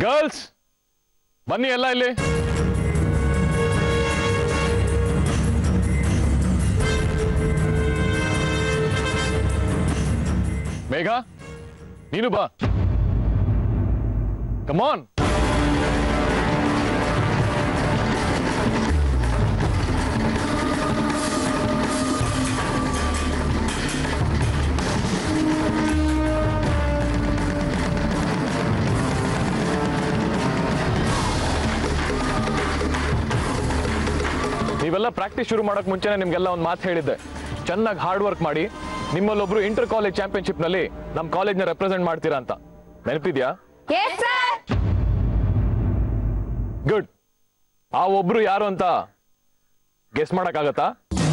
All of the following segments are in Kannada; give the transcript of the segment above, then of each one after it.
ಗರ್ಲ್ಸ್ ಬನ್ನಿ ಎಲ್ಲ ಇಲ್ಲಿ ಮೇಘ ನೀನು ಬಾ ಕಮಾನ್ ನೀವೆಲ್ಲ ಪ್ರಾಕ್ಟೀಸ್ ಶುರು ಮಾಡಕ್ ಮುಂಚೆನೆ ನಿಮ್ಗೆಲ್ಲ ಒಂದು ಮಾತು ಹೇಳಿದ್ದೆ ಚೆನ್ನಾಗಿ ಹಾರ್ಡ್ ವರ್ಕ್ ಮಾಡಿ ನಿಮ್ಮಲ್ಲೊಬ್ರು ಇಂಟರ್ ಕಾಲೇಜ್ ಚಾಂಪಿಯನ್ಶಿಪ್ ನಲ್ಲಿ ನಮ್ಮ ಕಾಲೇಜ್ನ ರೆಪ್ರೆಸೆಂಟ್ ಮಾಡ್ತೀರಾ ಅಂತ ನೆನಪಿದ್ಯಾ ಗುಡ್ ಆ ಒಬ್ರು ಯಾರು ಅಂತ ಗೆಸ್ ಮಾಡಕ್ಕಾಗತ್ತಾ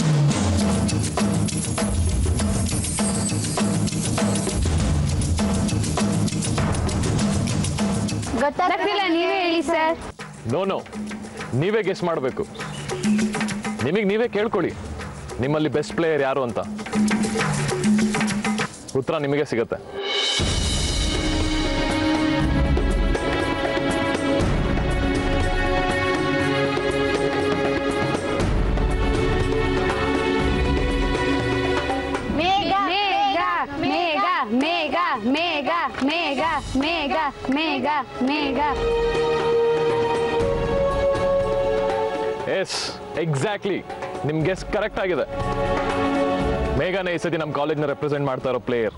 ಗೊತ್ತಾಗ್ತಿಲ್ಲ ನೀವೇ ಹೇಳಿ ಸರ್ ನೋ ನೋ ನೀವೇ ಗೆಸ್ ಮಾಡಬೇಕು ನಿಮಗೆ ನೀವೇ ಕೇಳ್ಕೊಳ್ಳಿ ನಿಮ್ಮಲ್ಲಿ ಬೆಸ್ಟ್ ಪ್ಲೇಯರ್ ಯಾರು ಅಂತ ಉತ್ತರ ನಿಮಗೆ ಸಿಗುತ್ತೆ ಮೇಘ ಮೇಘ ಮೇಘ ಮೇಘ ಮೇಘ ಮೇಘ ಮೇಘ ಮೇಘ ಮೇಘ ಎಸ್ ಎಕ್ಸಾಕ್ಟ್ಲಿ ನಿಮ್ ಗೆಸ್ ಕರೆಕ್ಟ್ ಆಗಿದೆ ಮೇಘಾನೇ ಈ ಸತಿ ನಮ್ಮ ಕಾಲೇಜ್ನ ರೆಪ್ರೆಸೆಂಟ್ ಮಾಡ್ತಾ ಇರೋ ಪ್ಲೇಯರ್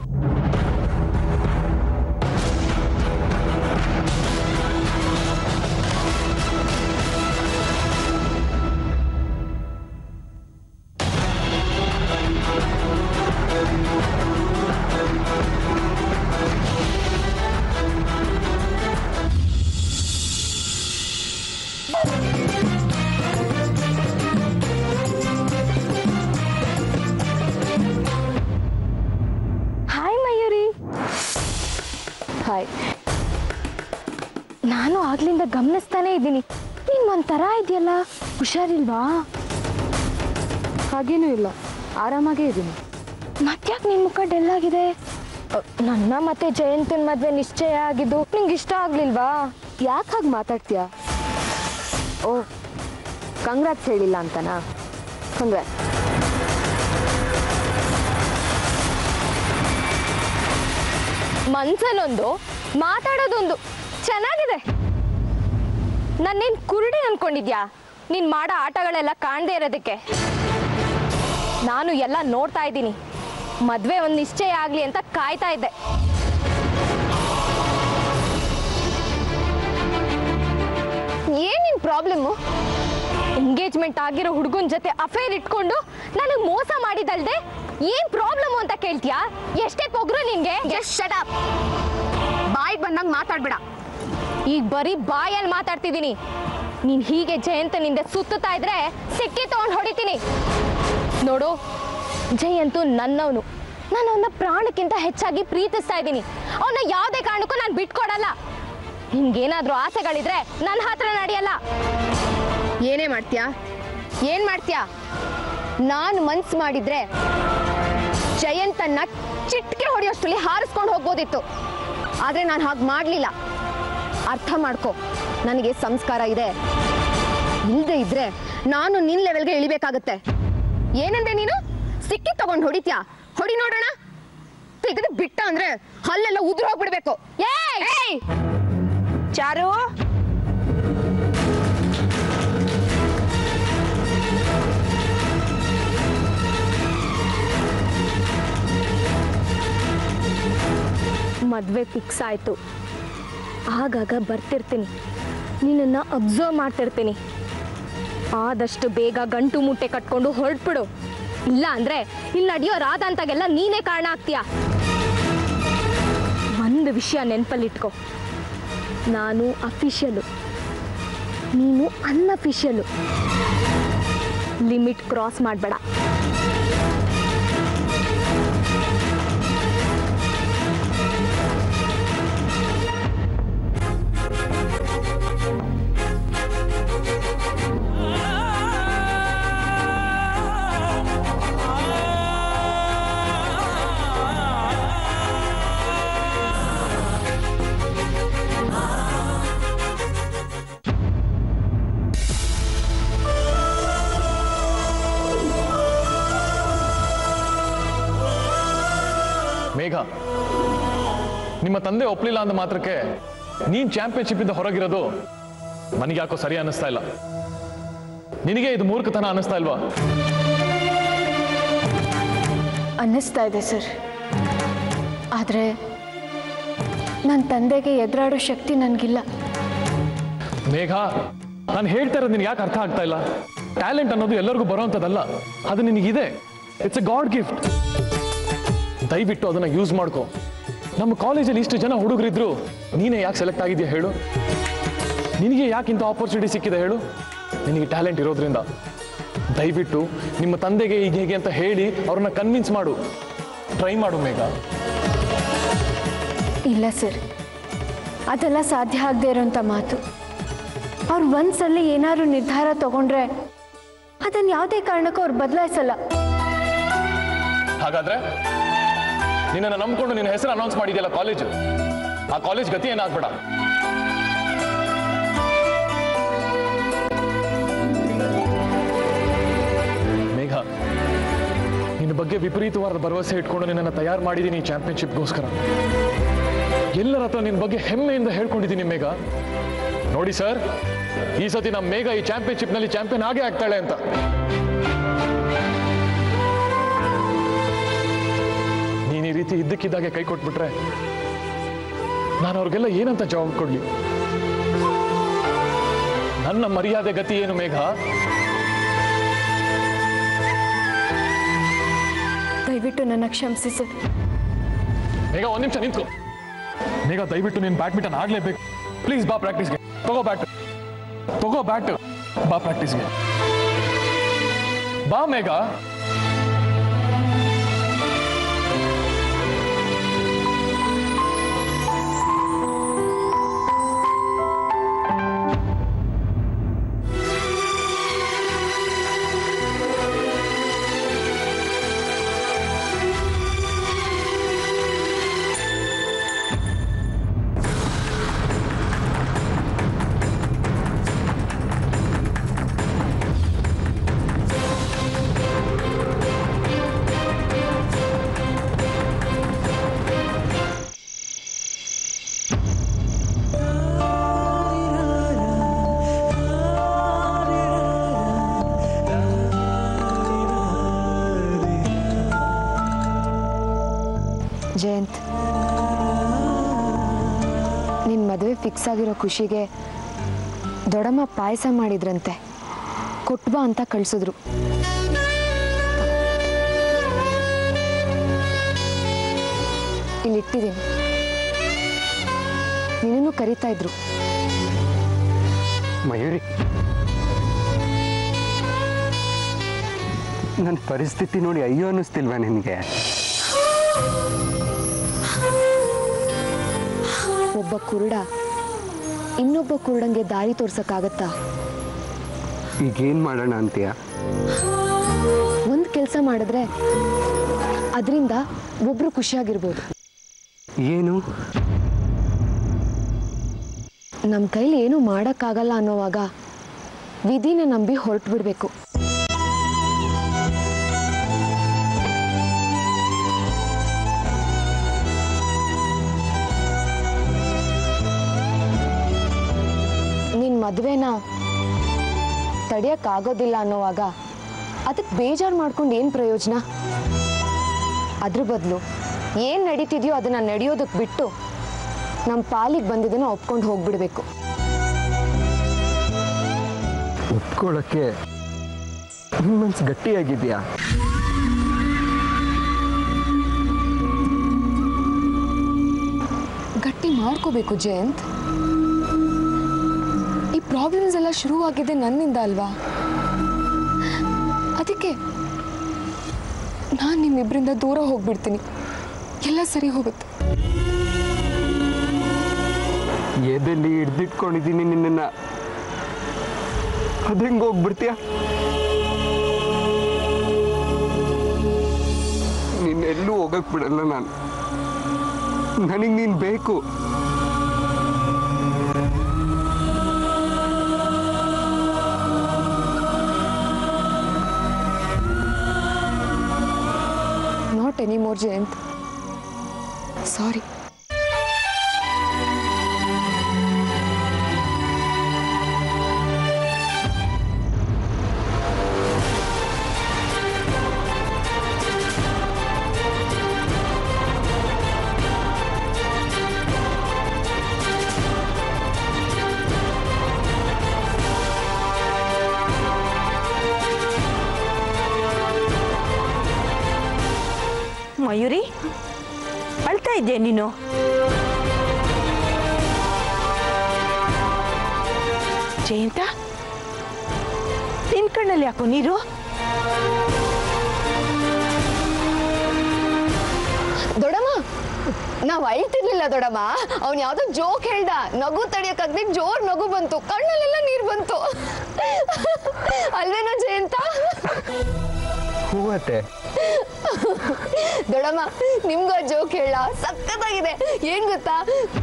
ಹಾಯ್ ಮಯೂರಿ ಹಾಯ್ ನಾನು ಆಗ್ಲಿಂದ ಗಮನಿಸ್ತಾನೆ ಇದ್ದೀನಿ ನೀನ್ ಒಂಥರ ಇದೆಯಲ್ಲ ಹುಷಾರಿಲ್ವಾ ಹಾಗೇನೂ ಇಲ್ಲ ಆರಾಮಾಗೇ ಇದ್ದೀನಿ ಮತ್ತ್ಯಾಕೆ ನಿನ್ ಮುಖ ಡೆಲ್ ಆಗಿದೆ ಅ, ನನ್ನ ಮತ್ತೆ ಜಯಂತನ್ ಮದ್ವೆ ನಿಶ್ಚಯ ಆಗಿದ್ದು ನಿಂಗೆ ಇಷ್ಟ ಆಗ್ಲಿಲ್ವಾ ಯಾಕೆ ಹಾಗೆ ಮಾತಾಡ್ತೀಯ ಓ ಕಂಗ್ರಾಟ್ಸ್ ಹೇಳಿಲ್ಲ ಅಂತನಾ ಕಂಗ್ರಾಟ್ ಮನ್ಸಲ್ಲೊಂದು ಮಾತಾಡೋದೊಂದು ಚೆನ್ನಾಗಿದೆ ನನ್ನೇನ್ ಕುರುಡಿ ಅನ್ಕೊಂಡಿದ್ಯಾ ನೀನ್ ಮಾಡೋ ಆಟಗಳೆಲ್ಲ ಕಾಣದೇ ಇರೋದಕ್ಕೆ ನಾನು ಎಲ್ಲ ನೋಡ್ತಾ ಇದ್ದೀನಿ ಮದ್ವೆ ಒಂದು ನಿಶ್ಚಯ ಆಗ್ಲಿ ಅಂತ ಕಾಯ್ತಾ ಇದ್ದೆ ಏನ್ ನಿನ್ ಪ್ರಾಬ್ಲಮ್ಮು ಎಂಗೇಜ್ಮೆಂಟ್ ಆಗಿರೋ ಹುಡುಗನ ಜೊತೆ ಅಫೇರ್ ಇಟ್ಕೊಂಡು ನನಗೆ ಮೋಸ ಮಾಡಿದಲ್ದೆ ಏನ್ ಪ್ರಾಬ್ಲಮ್ ಅಂತ ಕೇಳ್ತೀಯಾ ಎಷ್ಟೇ ಪೊಗ್ರು ನಿನ್ಗೆ ಶಟ್ ಅಪ್ ಬಾಯ್ ಬಂದಂಗ್ ಮಾತಾಡ್ಬೇಡ ಈಗ ಬರೀ ಬಾಯಲ್ಲಿ ಮಾತಾಡ್ತಿದ್ದೀನಿ ನೀನ್ ಹೀಗೆ ಜಯಂತನಿಂದ ಸುತ್ತುತ್ತಾ ಇದ್ರೆ ಸಿಕ್ಕಿ ತಗೊಂಡ್ ಹೊಡಿತೀನಿ ನೋಡು ಜಯಂತು ನನ್ನವನು ನಾನು ಅವನ ಪ್ರಾಣಕ್ಕಿಂತ ಹೆಚ್ಚಾಗಿ ಪ್ರೀತಿಸ್ತಾ ಇದ್ದೀನಿ ಅವನ ಯಾವುದೇ ಕಾರಣಕ್ಕೂ ನಾನು ಬಿಟ್ಕೊಡಲ್ಲ ನಿನ್ಗೇನಾದ್ರೂ ಆಸೆಗಳಿದ್ರೆ ನನ್ನ ಹತ್ರ ನಡೆಯಲ್ಲ ಏನೇ ಮಾಡ್ತೀಯಾ ಏನ್ ಮಾಡ್ತೀಯಾ ನಾನು ಮನ್ಸ್ ಮಾಡಿದ್ರೆ ಜಯಂತನ್ನ ಚಿಟ್ಕೆ ಹೊಡೆಯೋಷ್ಟರಲ್ಲಿ ಹಾರಿಸ್ಕೊಂಡು ಹೋಗ್ಬೋದಿತ್ತು ಆದ್ರೆ ನಾನು ಹಾಗೆ ಮಾಡ್ಲಿಲ್ಲ ಅರ್ಥ ಮಾಡ್ಕೊ ನನಗೆ ಸಂಸ್ಕಾರ ಇದೆ ಇಲ್ದೇ ಇದ್ರೆ ನಾನು ನಿನ್ ಲೆವೆಲ್ಗೆ ಇಳಿಬೇಕಾಗತ್ತೆ ಏನಂದೆ ನೀನು ಸಿಕ್ಕಿ ತಗೊಂಡು ಹೊಡಿತ್ಯಾ ಹೊಡಿ ನೋಡೋಣ ತೆಗೆದು ಬಿಟ್ಟ ಅಂದ್ರೆ ಹಲ್ಲೆಲ್ಲ ಉದುರು ಹೋಗ್ಬಿಡ್ಬೇಕು ಏಯ್ ಚಾರು ಮದುವೆ ಫಿಕ್ಸ್ ಆಯಿತು ಆಗಾಗ ಬರ್ತಿರ್ತೀನಿ ನಿನ್ನನ್ನು ಅಬ್ಸರ್ವ್ ಮಾಡ್ತಿರ್ತೀನಿ ಆದಷ್ಟು ಬೇಗ ಗಂಟು ಮುಟ್ಟೆ ಕಟ್ಕೊಂಡು ಹೊರಟ್ಬಿಡು ಇಲ್ಲ ಅಂದ್ರೆ ಇಲ್ಲಿ ನಡೆಯೋ ರಾಧಾಂತಾಗೆಲ್ಲ ನೀನೇ ಕಾರಣ ಆಗ್ತೀಯ ಒಂದು ವಿಷಯ ನೆನಪಲ್ಲಿಟ್ಕೊ ನಾನು ಅಫಿಷಿಯಲು ನೀನು ಅನ್ಅಫಿಷಿಯಲು ಲಿಮಿಟ್ ಕ್ರಾಸ್ ಮಾಡಬೇಡ ಮೇಘ ನಿಮ್ಮ ತಂದೆ ಒಪ್ಲಿಲ್ಲ ಅಂದ ಮಾತ್ರಕ್ಕೆ ನೀನ್ ಚಾಂಪಿಯನ್ಶಿಪ್ ಇಂದ ಹೊರಗಿರೋದು ನನಗೆ ಯಾಕೋ ಸರಿ ಅನ್ನಿಸ್ತಾ ಇಲ್ಲ ನಿನಗೆ ಇದು ಮೂರ್ಖತನ ಅನ್ನಿಸ್ತಾ ಇಲ್ವಾ ಅನ್ನಿಸ್ತಾ ಇದೆ ಸರ್ ಆದರೆ ನನ್ನ ತಂದೆಗೆ ಎದುರಾಡೋ ಶಕ್ತಿ ನನಗಿಲ್ಲ ಮೇಘ ನಾನು ಹೇಳ್ತಾ ಇರೋದು ನಿನ್ಗೆ ಯಾಕೆ ಅರ್ಥ ಆಗ್ತಾ ಇಲ್ಲ ಟ್ಯಾಲೆಂಟ್ ಅನ್ನೋದು ಎಲ್ಲರಿಗೂ ಬರೋವಂಥದ್ದಲ್ಲ ಅದು ನಿನಗಿದೆ ಇಟ್ಸ್ ಎ ಗಾಡ್ ಗಿಫ್ಟ್ ದಯವಿಟ್ಟು ಅದನ್ನ ಯೂಸ್ ಮಾಡ್ಕೊ ನಮ್ಮ ಕಾಲೇಜಲ್ಲಿ ಇಷ್ಟು ಜನ ಹುಡುಗರಿದ್ರು ನೀನೇ ಯಾಕೆ ಸೆಲೆಕ್ಟ್ ಆಗಿದ್ಯಾ ಹೇಳು ನಿನಗೆ ಯಾಕೆ ಇಂಥ ಆಪರ್ಚುನಿಟಿ ಸಿಕ್ಕಿದೆ ಹೇಳು ನಿನಗೆ ಟ್ಯಾಲೆಂಟ್ ಇರೋದ್ರಿಂದ ದಯವಿಟ್ಟು ನಿಮ್ಮ ತಂದೆಗೆ ಈಗ ಹೇಗೆ ಅಂತ ಹೇಳಿ ಅವ್ರನ್ನ ಕನ್ವಿನ್ಸ್ ಮಾಡು ಟ್ರೈ ಮಾಡು ಮೇಘ ಇಲ್ಲ ಸರ್ ಅದೆಲ್ಲ ಸಾಧ್ಯ ಆಗದೆ ಇರೋಂಥ ಮಾತು ಅವ್ರು ಒಂದ್ಸಲ ಏನಾದ್ರು ನಿರ್ಧಾರ ತಗೊಂಡ್ರೆ ಅದನ್ನು ಯಾವುದೇ ಕಾರಣಕ್ಕೂ ಅವ್ರು ಬದಲಾಯಿಸಲ್ಲ ಹಾಗಾದ್ರೆ ನಿನ್ನನ್ನು ನಂಬ್ಕೊಂಡು ನಿನ್ನ ಹೆಸರು ಅನೌನ್ಸ್ ಮಾಡಿದೆಯಲ್ಲ ಕಾಲೇಜು ಆ ಕಾಲೇಜ್ ಗತಿ ಏನಾಗ್ಬೇಡ ಮೇಘ ನಿನ್ನ ಬಗ್ಗೆ ವಿಪರೀತವಾದ ಭರವಸೆ ಇಟ್ಕೊಂಡು ನಿನ್ನನ್ನು ತಯಾರು ಮಾಡಿದ್ದೀನಿ ಚಾಂಪಿಯನ್ಶಿಪ್ಗೋಸ್ಕರ ಎಲ್ಲರ ಹತ್ರ ನಿನ್ನ ಬಗ್ಗೆ ಹೆಮ್ಮೆಯಿಂದ ಹೇಳ್ಕೊಂಡಿದ್ದೀನಿ ಮೇಘ ನೋಡಿ ಸರ್ ಈ ಸತಿ ನಮ್ಮ ಮೇಘ ಈ ಚಾಂಪಿಯನ್ಶಿಪ್ನಲ್ಲಿ ಚಾಂಪಿಯನ್ ಆಗೇ ಆಗ್ತಾಳೆ ಅಂತ ನೀನು ಈ ರೀತಿ ಇದ್ದಕ್ಕಿದ್ದಾಗೆ ಕೈ ಕೊಟ್ಬಿಟ್ರೆ ನಾನು ಅವ್ರಿಗೆಲ್ಲ ಏನಂತ ಜವಾಬ್ ಕೊಡ್ಲಿ ನನ್ನ ಮರ್ಯಾದೆ ಗತಿ ಏನು ಮೇಘ ದಯವಿಟ್ಟು ನನ್ನ ಕ್ಷಮಿಸಿ ಸರ್ ಮೇಘ ಒಂದ್ ನಿಮಿಷ ನಿಂತ್ಕೊ ಮೇಘ ದಯವಿಟ್ಟು ನೀನು ಬ್ಯಾಡ್ಮಿಂಟನ್ ಆಗ್ಲೇಬೇಕು ಪ್ಲೀಸ್ ಬಾ ಪ್ರಾಕ್ಟೀಸ್ಗೆ ತಗೋ ಬ್ಯಾಟ್ ತಗೋ ಬ್ಯಾಟ್ ಬಾ ಪ್ರಾಕ್ಟೀಸ್ಗೆ ಬಾ ಮೇಘ ಜಯಂತ್ ನಿನ್ನ ಮದುವೆ ಫಿಕ್ಸ್ ಆಗಿರೋ ಖುಷಿಗೆ ದೊಡ್ಡಮ್ಮ ಪಾಯಸ ಮಾಡಿದ್ರಂತೆ ಕೊಟ್ಬಾ ಅಂತ ಕಳ್ಸಿದ್ರು ಇಲ್ಲಿ ಇಟ್ಟಿದ್ದೀನಿ ನಿನ್ನನ್ನು ಕರಿತಾ ಇದ್ರು ಮಯೂರಿ ನನ್ನ ಪರಿಸ್ಥಿತಿ ನೋಡಿ ಅಯ್ಯೋ ಅನ್ನಿಸ್ತಿಲ್ವಾ ನಿನಗೆ ಒಬ್ಬ ಕುರುಡ ಇನ್ನೊಬ್ಬ ಕುರುಡಂಗೆ ದಾರಿ ತೋರ್ಸಕ್ಕಾಗತ್ತಾ ಈಗೇನು ಮಾಡೋಣ ಅಂತೀಯ ಒಂದು ಕೆಲಸ ಮಾಡಿದ್ರೆ ಅದರಿಂದ ಒಬ್ರು ಖುಷಿಯಾಗಿರ್ಬೋದು ಏನು ನಮ್ಮ ಕೈಲಿ ಏನೂ ಮಾಡೋಕ್ಕಾಗಲ್ಲ ಅನ್ನೋವಾಗ ವಿಧಿನ ನಂಬಿ ಹೊರಟು ಬಿಡಬೇಕು ನಿನ್ನ ಮದುವೆನ ತಡೆಯೋಕ್ಕಾಗೋದಿಲ್ಲ ಅನ್ನೋವಾಗ ಅದಕ್ಕೆ ಬೇಜಾರು ಮಾಡ್ಕೊಂಡು ಏನು ಪ್ರಯೋಜನ ಅದ್ರ ಬದಲು ಏನು ನಡೀತಿದೆಯೋ ಅದನ್ನು ನಡೆಯೋದಕ್ಕೆ ಬಿಟ್ಟು ನಮ್ಮ ಪಾಲಿಗೆ ಬಂದಿದ್ದನ್ನು ಒಪ್ಕೊಂಡು ಹೋಗ್ಬಿಡ್ಬೇಕು ಒಪ್ಕೊಳ್ಳೋಕ್ಕೆ ನಿನ್ ಮನ್ಸು ಗಟ್ಟಿಯಾಗಿದೆಯಾ ಗಟ್ಟಿ ಮಾಡ್ಕೋಬೇಕು ಜಯಂತ್ ಈ ಪ್ರಾಬ್ಲಮ್ಸ್ ಎಲ್ಲ ಶುರುವಾಗಿದೆ ನನ್ನಿಂದ ಅಲ್ವಾ ಅದಕ್ಕೆ ನಾನು ನಿಮ್ಮಿಬ್ಬರಿಂದ ದೂರ ಹೋಗ್ಬಿಡ್ತೀನಿ ಎಲ್ಲ ಸರಿ ಹೋಗುತ್ತೆ ಎದೆಲ್ಲಿ ಹಿಡ್ದಿಟ್ಕೊಂಡಿದ್ದೀನಿ ನಿನ್ನನ್ನ ಅದು ಹೆಂಗೆ ಹೋಗ್ಬಿಡ್ತೀಯ ನಿನ್ನೆಲ್ಲೂ ಹೋಗಕ್ ಬಿಡಲ್ಲ ನಾನು ನನಗೆ ನೀನು ಬೇಕು not any more Jayant sorry Mayuri ಅಳ್ತಾ ಇದ್ದೆ ನೀನು ಜಯಂತ ನಿನ್ ಕಣ್ಣಲ್ಲಿ ಯಾಕೋ ನೀರು ದೊಡಮ್ಮ ನಾವ್ ಅಳ್ತಿರ್ಲಿಲ್ಲ ದೊಡಮ್ಮ ಅವ್ನ್ ಯಾವ್ದೋ ಜೋಕ್ ಹೇಳ್ದ ನಗು ತಡಿಯಕ್ಕಾಗ್ದೆ ಜೋರ್ ನಗು ಬಂತು ಕಣ್ಣಲ್ಲೆಲ್ಲ ನೀರ್ ಬಂತು ಅಲ್ವೇನೋ ಜಯಂತ ಹೂವತ್ತೆ ದೊಡಮ್ಮ ನಿಮ್ಗೂ ಆ ಜೋಕ್ ಹೇಳ ಸಖತ್ತಾಗಿದೆ ಏನ್ ಗೊತ್ತಾ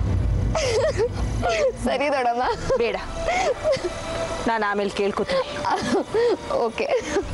ಸರಿ ದೊಡಮ್ಮ ಬೇಡ ನಾನು ಆಮೇಲೆ ಕೇಳ್ಕೊತೀನಿ ಓಕೆ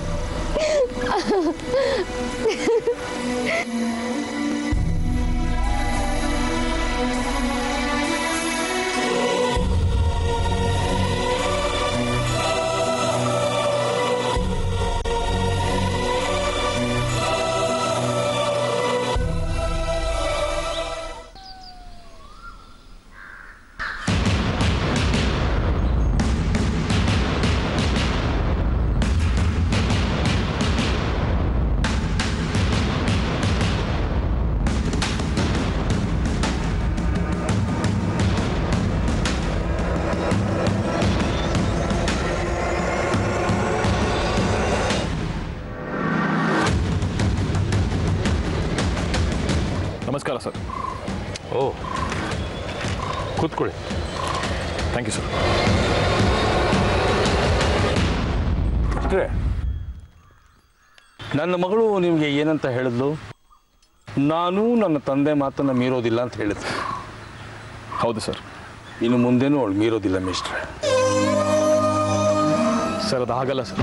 ನಮಸ್ಕಾರ ಸರ್ ಓ ಕೂತ್ಕೊಳ್ಳಿ ಥ್ಯಾಂಕ್ ಯು ಸರ್ ಡಾಕ್ಟ್ರೆ ನನ್ನ ಮಗಳು ನಿಮಗೆ ಏನಂತ ಹೇಳಿದ್ಲು ನಾನು ನನ್ನ ತಂದೆ ಮಾತನ್ನು ಮೀರೋದಿಲ್ಲ ಅಂತ ಹೇಳಿದ್ಲು ಹೌದು ಸರ್ ಇನ್ನು ಮುಂದೇನೂ ಅವಳು ಮೀರೋದಿಲ್ಲ ಮಿಸ್ಟ್ರೆ ಸರ್ ಅದು ಆಗಲ್ಲ ಸರ್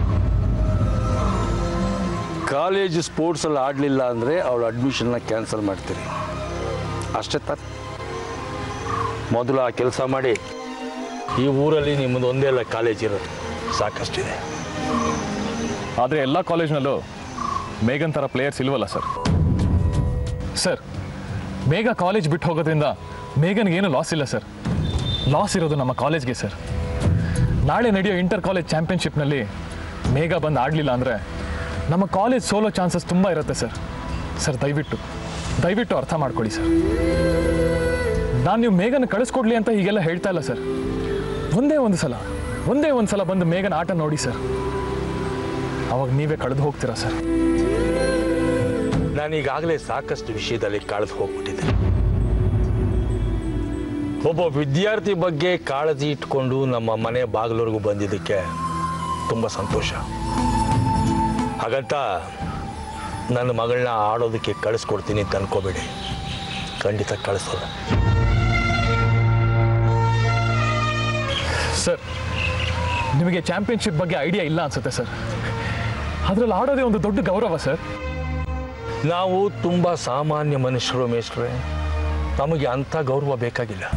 ಕಾಲೇಜ್ ಸ್ಪೋರ್ಟ್ಸಲ್ಲಿ ಆಡಲಿಲ್ಲ ಅಂದರೆ ಅವಳ ಅಡ್ಮಿಷನ್ನ ಕ್ಯಾನ್ಸಲ್ ಮಾಡ್ತೀರಿ ಅಷ್ಟೇ ತಾನೆ ಮೊದಲು ಆ ಕೆಲಸ ಮಾಡಿ ಈ ಊರಲ್ಲಿ ನಿಮ್ಮದು ಒಂದೇ ಅಲ್ಲ ಕಾಲೇಜ್ ಇರೋದು ಸಾಕಷ್ಟಿದೆ ಆದರೆ ಎಲ್ಲ ಕಾಲೇಜ್ನಲ್ಲೂ ಮೇಘನ್ ಥರ ಪ್ಲೇಯರ್ಸ್ ಇಲ್ವಲ್ಲ ಸರ್ ಸರ್ ಬೇಗ ಕಾಲೇಜ್ ಬಿಟ್ಟು ಹೋಗೋದ್ರಿಂದ ಮೇಘನ್ಗೆ ಏನು ಲಾಸ್ ಇಲ್ಲ ಸರ್ ಲಾಸ್ ಇರೋದು ನಮ್ಮ ಕಾಲೇಜ್ಗೆ ಸರ್ ನಾಳೆ ನಡೆಯೋ ಇಂಟರ್ ಕಾಲೇಜ್ ಚಾಂಪಿಯನ್ಶಿಪ್ನಲ್ಲಿ ಮೇಘ ಬಂದು ಆಡಲಿಲ್ಲ ಅಂದರೆ ನಮ್ಮ ಕಾಲೇಜ್ ಸೋಲೋ ಚಾನ್ಸಸ್ ತುಂಬ ಇರುತ್ತೆ ಸರ್ ಸರ್ ದಯವಿಟ್ಟು ದಯವಿಟ್ಟು ಅರ್ಥ ಮಾಡ್ಕೊಳ್ಳಿ ಸರ್ ನಾನು ನೀವು ಮೇಘನ ಕಳಿಸ್ಕೊಡ್ಲಿ ಅಂತ ಹೀಗೆಲ್ಲ ಹೇಳ್ತಾ ಇಲ್ಲ ಸರ್ ಒಂದೇ ಒಂದು ಸಲ ಒಂದೇ ಒಂದು ಸಲ ಬಂದು ಮೇಘನ ಆಟ ನೋಡಿ ಸರ್ ಅವಾಗ ನೀವೇ ಕಳೆದು ಹೋಗ್ತೀರಾ ಸರ್ ನಾನು ಈಗಾಗಲೇ ಸಾಕಷ್ಟು ವಿಷಯದಲ್ಲಿ ಕಳೆದು ಹೋಗ್ಬಿಟ್ಟಿದ್ದೆ ಒಬ್ಬ ವಿದ್ಯಾರ್ಥಿ ಬಗ್ಗೆ ಕಾಳಜಿ ಇಟ್ಕೊಂಡು ನಮ್ಮ ಮನೆ ಬಾಗಿಲವರೆಗೂ ಬಂದಿದ್ದಕ್ಕೆ ತುಂಬ ಸಂತೋಷ ಹಾಗಂತ ನನ್ನ ಮಗಳನ್ನ ಆಡೋದಕ್ಕೆ ಕಳಿಸ್ಕೊಡ್ತೀನಿ ಅಂತ ಅನ್ಕೋಬೇಡಿ ಖಂಡಿತ ಕಳಿಸೋಲ್ಲ ಸರ್ ನಿಮಗೆ ಚಾಂಪಿಯನ್ಶಿಪ್ ಬಗ್ಗೆ ಐಡಿಯಾ ಇಲ್ಲ ಅನ್ಸುತ್ತೆ ಸರ್ ಅದ್ರಲ್ಲಿ ಆಡೋದೇ ಒಂದು ದೊಡ್ಡ ಗೌರವ ಸರ್ ನಾವು ತುಂಬ ಸಾಮಾನ್ಯ ಮನುಷ್ಯರು ಮೇಷ್ಟ್ರೆ ನಮಗೆ ಅಂಥ ಗೌರವ ಬೇಕಾಗಿಲ್ಲ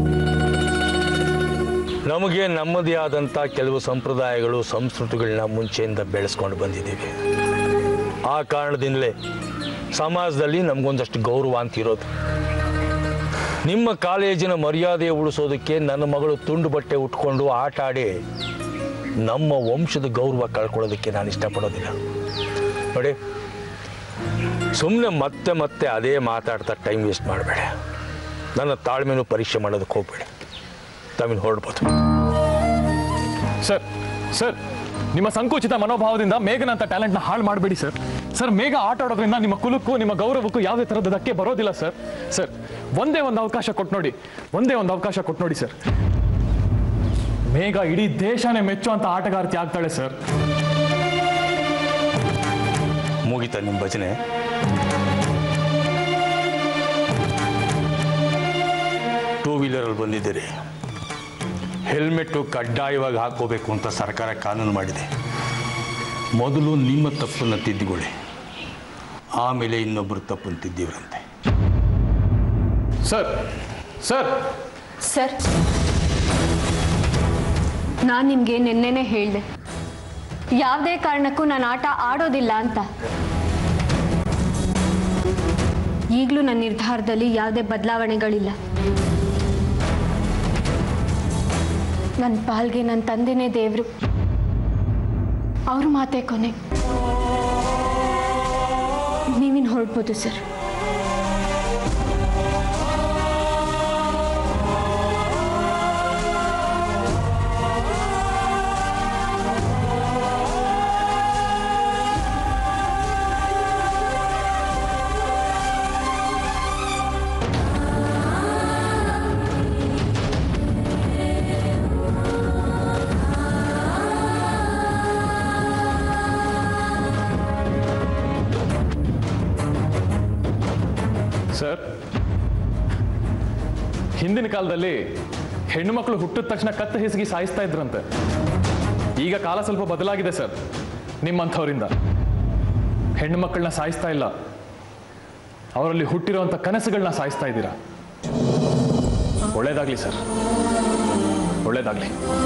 ನಮಗೆ ನಮ್ಮದೇ ಆದಂಥ ಕೆಲವು ಸಂಪ್ರದಾಯಗಳು ಸಂಸ್ಕೃತಿಗಳನ್ನ ಮುಂಚೆಯಿಂದ ಬೆಳೆಸ್ಕೊಂಡು ಬಂದಿದ್ದೀವಿ ಆ ಕಾರಣದಿಂದಲೇ ಸಮಾಜದಲ್ಲಿ ನಮಗೊಂದಷ್ಟು ಗೌರವ ಅಂತಿರೋದು ನಿಮ್ಮ ಕಾಲೇಜಿನ ಮರ್ಯಾದೆ ಉಳಿಸೋದಕ್ಕೆ ನನ್ನ ಮಗಳು ತುಂಡು ಬಟ್ಟೆ ಉಟ್ಕೊಂಡು ಆಟ ಆಡಿ ನಮ್ಮ ವಂಶದ ಗೌರವ ಕಳ್ಕೊಳ್ಳೋದಕ್ಕೆ ನಾನು ಇಷ್ಟಪಡೋದಿಲ್ಲ ನೋಡಿ ಸುಮ್ಮನೆ ಮತ್ತೆ ಮತ್ತೆ ಅದೇ ಮಾತಾಡ್ತಾ ಟೈಮ್ ವೇಸ್ಟ್ ಮಾಡಬೇಡ ನನ್ನ ತಾಳ್ಮೆನೂ ಪರೀಕ್ಷೆ ಮಾಡೋದಕ್ಕೆ ಹೋಗ್ಬೇಡಿ ತಾವಿನ್ ಹೊರಡ್ಬೋದು ಸರ್ ಸರ್ ನಿಮ್ಮ ಸಂಕುಚಿತ ಮನೋಭಾವದಿಂದ ಮೇಘನ ಅಂತ ಟ್ಯಾಲೆಂಟ್ನ ಹಾಳು ಮಾಡಬೇಡಿ ಸರ್ ಸರ್ ಮೇಘ ಆಟ ಆಡೋದ್ರಿಂದ ನಿಮ್ಮ ಕುಲಕ್ಕೂ ನಿಮ್ಮ ಗೌರವಕ್ಕೂ ಯಾವುದೇ ಥರದ ಧಕ್ಕೆ ಬರೋದಿಲ್ಲ ಸರ್ ಸರ್ ಒಂದೇ ಒಂದು ಅವಕಾಶ ಕೊಟ್ಟು ನೋಡಿ ಒಂದೇ ಒಂದು ಅವಕಾಶ ಕೊಟ್ಟು ನೋಡಿ ಸರ್ ಮೇಘ ಇಡೀ ದೇಶನೇ ಮೆಚ್ಚುವಂತ ಆಟಗಾರ್ತಿ ಆಗ್ತಾಳೆ ಸರ್ ಮುಗಿತಾ ನಿಮ್ಮ ಭಜನೆ ಟೂ ವೀಲರಲ್ಲಿ ಬಂದಿದ್ದೀರಿ ಹೆಲ್ಮೆಟ್ಟು ಕಡ್ಡಾಯವಾಗಿ ಹಾಕೋಬೇಕು ಅಂತ ಸರ್ಕಾರ ಕಾನೂನು ಮಾಡಿದೆ ಮೊದಲು ನಿಮ್ಮ ತಪ್ಪನ್ನು ತಿದ್ದುಕೊಳ್ಳಿ ಆಮೇಲೆ ಇನ್ನೊಬ್ಬರು ತಪ್ಪನ್ನು ತಿದ್ದಿವ್ರಂತೆ ಸರ್ ಸರ್ ಸರ್ ನಾನು ನಿಮಗೆ ನಿನ್ನೆನೇ ಹೇಳಿದೆ ಯಾವುದೇ ಕಾರಣಕ್ಕೂ ನಾನು ಆಟ ಆಡೋದಿಲ್ಲ ಅಂತ ಈಗಲೂ ನನ್ನ ನಿರ್ಧಾರದಲ್ಲಿ ಯಾವುದೇ ಬದಲಾವಣೆಗಳಿಲ್ಲ ನನ್ನ ಪಾಲ್ಗೆ ನನ್ನ ತಂದೆನೇ ದೇವರು ಅವ್ರ ಮಾತೇ ಕೊನೆ ನೀವಿನ್ ಹೊರಡ್ಬೋದು ಸರ್ ಸರ್ ಹಿಂದಿನ ಕಾಲದಲ್ಲಿ ಹೆಣ್ಣು ಮಕ್ಕಳು ಹುಟ್ಟಿದ ತಕ್ಷಣ ಕತ್ತು ಹಿಸುಗಿ ಸಾಯಿಸ್ತಾ ಇದ್ರಂತೆ ಈಗ ಕಾಲ ಸ್ವಲ್ಪ ಬದಲಾಗಿದೆ ಸರ್ ನಿಮ್ಮಂಥವರಿಂದ ಹೆಣ್ಣು ಮಕ್ಕಳನ್ನ ಸಾಯಿಸ್ತಾ ಇಲ್ಲ ಅವರಲ್ಲಿ ಹುಟ್ಟಿರುವಂಥ ಕನಸುಗಳನ್ನ ಸಾಯಿಸ್ತಾ ಇದ್ದೀರಾ ಒಳ್ಳೇದಾಗ್ಲಿ ಸರ್ ಒಳ್ಳೇದಾಗ್ಲಿ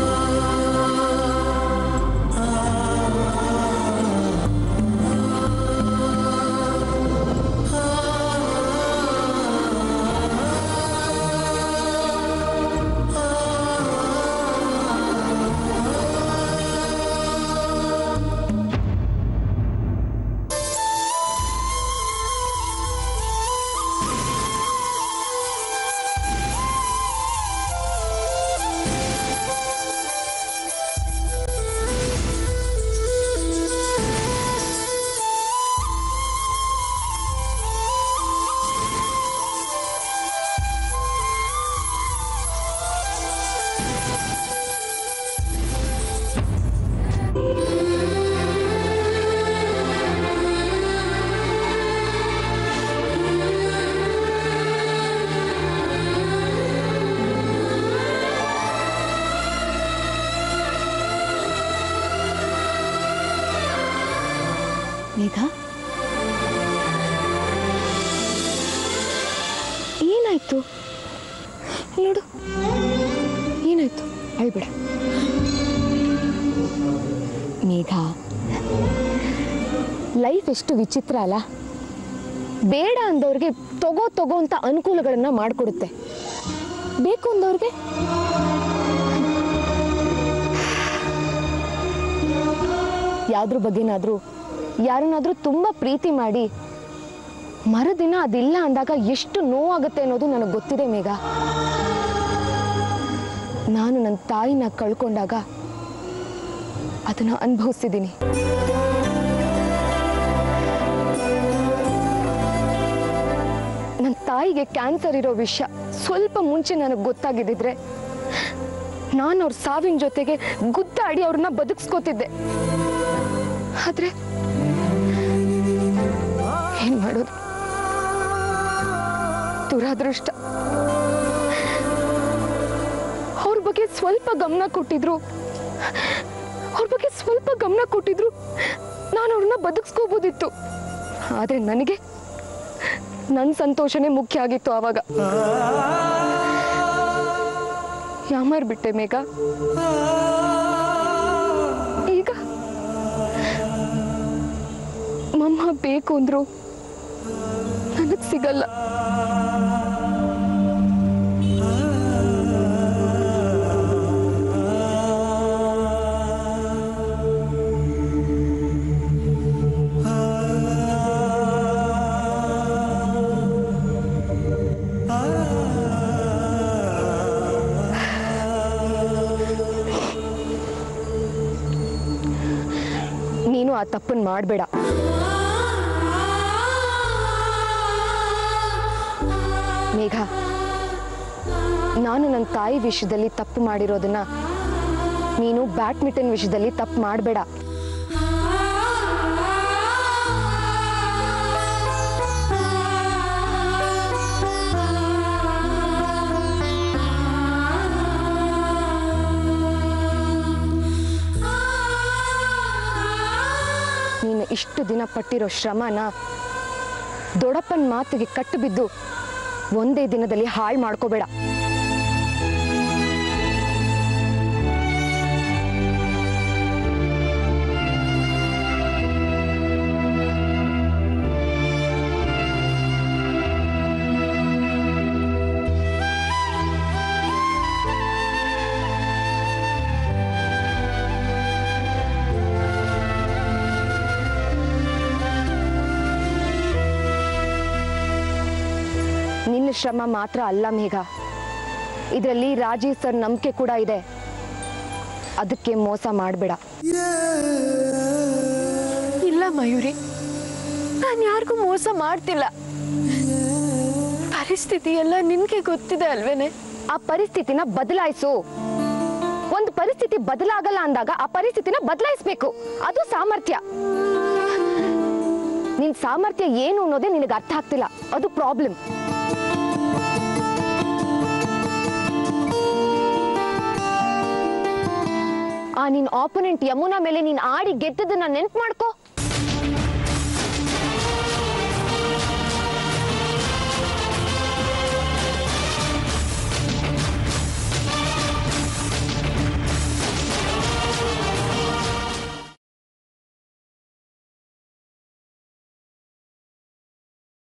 ಮೇಘ ಏನಾಯ್ತು ನೋಡು ಏನಾಯ್ತು ಅಳ್ಬೇಡ ಮೇಘ ಲೈಫ್ ಎಷ್ಟು ವಿಚಿತ್ರ ಅಲ್ಲ ಬೇಡ ಅಂದವ್ರಿಗೆ ತಗೋ ತಗೋ ಅಂತ ಅನುಕೂಲಗಳನ್ನ ಮಾಡಿಕೊಡುತ್ತೆ ಬೇಕು ಅಂದವ್ರಿಗೆ ಯಾವ್ದ್ರ ಬಗ್ಗೆನಾದ್ರೂ ಯಾರನ್ನಾದ್ರೂ ತುಂಬಾ ಪ್ರೀತಿ ಮಾಡಿ ಮರುದಿನ ಅದಿಲ್ಲ ಅಂದಾಗ ಎಷ್ಟು ನೋವಾಗುತ್ತೆ ಅನ್ನೋದು ನನಗೆ ಗೊತ್ತಿದೆ ಮೇಘ ನಾನು ನನ್ನ ತಾಯಿನ ಕಳ್ಕೊಂಡಾಗ ಅದನ್ನ ಅನುಭವಿಸಿದ್ದೀನಿ ನನ್ನ ತಾಯಿಗೆ ಕ್ಯಾನ್ಸರ್ ಇರೋ ವಿಷಯ ಸ್ವಲ್ಪ ಮುಂಚೆ ನನಗೆ ಗೊತ್ತಾಗಿದ್ದಿದ್ರೆ ನಾನು ಅವ್ರ ಸಾವಿನ ಜೊತೆಗೆ ಗುದ್ದಾಡಿ ಅವ್ರನ್ನ ಬದುಕಿಸ್ಕೋತಿದ್ದೆ ಆದ್ರೆ ಏನ್ ಮಾಡೋದು ದುರಾದೃಷ್ಟ ಅವ್ರ ಬಗ್ಗೆ ಸ್ವಲ್ಪ ಗಮನ ಕೊಟ್ಟಿದ್ರು ಅವ್ರ ಬಗ್ಗೆ ಸ್ವಲ್ಪ ಗಮನ ಕೊಟ್ಟಿದ್ರು ನಾನು ಅವ್ರನ್ನ ಬದುಕಿಸ್ಕೋಬೋದಿತ್ತು ಆದ್ರೆ ನನಗೆ ನನ್ನ ಸಂತೋಷನೇ ಮುಖ್ಯ ಆಗಿತ್ತು ಆವಾಗ ಯಾಮಾರ್ ಬಿಟ್ಟೆ ಮೇಘ ಈಗ ಮಮ್ಮ ಬೇಕು ಅಂದ್ರು ನನಗ್ ಸಿಗಲ್ಲ ನೀನು ಆ ತಪ್ಪನ್ ಮಾಡಬೇಡ ಮೇಘ ನಾನು ನನ್ನ ತಾಯಿ ವಿಷಯದಲ್ಲಿ ತಪ್ಪು ಮಾಡಿರೋದನ್ನ ನೀನು ಬ್ಯಾಡ್ಮಿಂಟನ್ ವಿಷಯದಲ್ಲಿ ತಪ್ಪು ಮಾಡಬೇಡ ನೀನು ಇಷ್ಟು ದಿನ ಪಟ್ಟಿರೋ ಶ್ರಮನ ದೊಡ್ಡಪ್ಪನ ಮಾತಿಗೆ ಕಟ್ಟು ಬಿದ್ದು ಒಂದೇ ದಿನದಲ್ಲಿ ಹಾಳು ಮಾಡ್ಕೋಬೇಡ ನಿನ್ನ ಶ್ರಮ ಮಾತ್ರ ಅಲ್ಲ ಮೇಘ ಇದರಲ್ಲಿ ರಾಜೀವ್ ಸರ್ ನಂಬಿಕೆ ಕೂಡ ಇದೆ ಅದಕ್ಕೆ ಮೋಸ ಮಾಡಬೇಡ ಇಲ್ಲ ಮಯೂರಿ ನಾನು ಯಾರಿಗೂ ಮೋಸ ಮಾಡ್ತಿಲ್ಲ ಪರಿಸ್ಥಿತಿ ಎಲ್ಲ ನಿನ್ಗೆ ಗೊತ್ತಿದೆ ಅಲ್ವೇನೆ ಆ ಪರಿಸ್ಥಿತಿನ ಬದಲಾಯಿಸು ಒಂದು ಪರಿಸ್ಥಿತಿ ಬದಲಾಗಲ್ಲ ಅಂದಾಗ ಆ ಪರಿಸ್ಥಿತಿನ ಬದಲಾಯಿಸ್ಬೇಕು ಅದು ಸಾಮರ್ಥ್ಯ ನಿನ್ ಸಾಮರ್ಥ್ಯ ಏನು ಅನ್ನೋದೇ ನಿನಗೆ ಅರ್ಥ ಆಗ್ತಿಲ್ಲ ಅದು ಪ್ರಾಬ್ಲಮ್ ಆ ನಿನ್ ಆಪೋನೆಂಟ್ ಯಮುನಾ ಮೇಲೆ ನೀನ್ ಆಡಿ ಗೆದ್ದದನ್ನ ನೆನ್ಪು ಮಾಡ್ಕೋ